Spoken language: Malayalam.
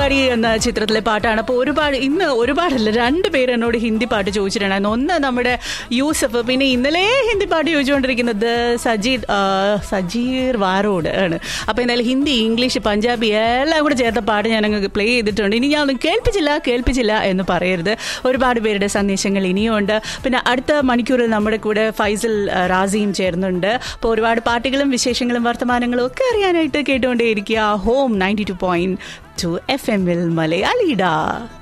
പരിപാടി എന്ന ചിത്രത്തിലെ പാട്ടാണ് അപ്പോൾ ഒരുപാട് ഇന്ന് ഒരുപാടല്ല രണ്ട് പേര് എന്നോട് ഹിന്ദി പാട്ട് ചോദിച്ചിട്ടുണ്ടായിരുന്നു ഒന്ന് നമ്മുടെ യൂസഫ് പിന്നെ ഇന്നലെ ഹിന്ദി പാട്ട് ചോദിച്ചുകൊണ്ടിരിക്കുന്നത് സജീദ് ആ, സജീർ വാറോഡ് ആണ് അപ്പോൾ എന്തായാലും ഹിന്ദി ഇംഗ്ലീഷ് പഞ്ചാബി എല്ലാം കൂടെ ചേർത്ത പാട്ട് ഞാൻ അങ്ങ് പ്ലേ ചെയ്തിട്ടുണ്ട് ഇനി ഞാൻ ഒന്നും കേൾപ്പിച്ചില്ല കേൾപ്പിച്ചില്ല എന്ന് പറയരുത് ഒരുപാട് പേരുടെ സന്ദേശങ്ങൾ ഇനിയും ഉണ്ട് പിന്നെ അടുത്ത മണിക്കൂറിൽ നമ്മുടെ കൂടെ ഫൈസൽ ആ, റാസിയും ചേർന്നുണ്ട് അപ്പോൾ ഒരുപാട് പാട്ടുകളും വിശേഷങ്ങളും വർത്തമാനങ്ങളും ഒക്കെ അറിയാനായിട്ട് കേട്ടുകൊണ്ടേയിരിക്കുക home ninety two point two F എമ്മിൽ മലയാളിഡ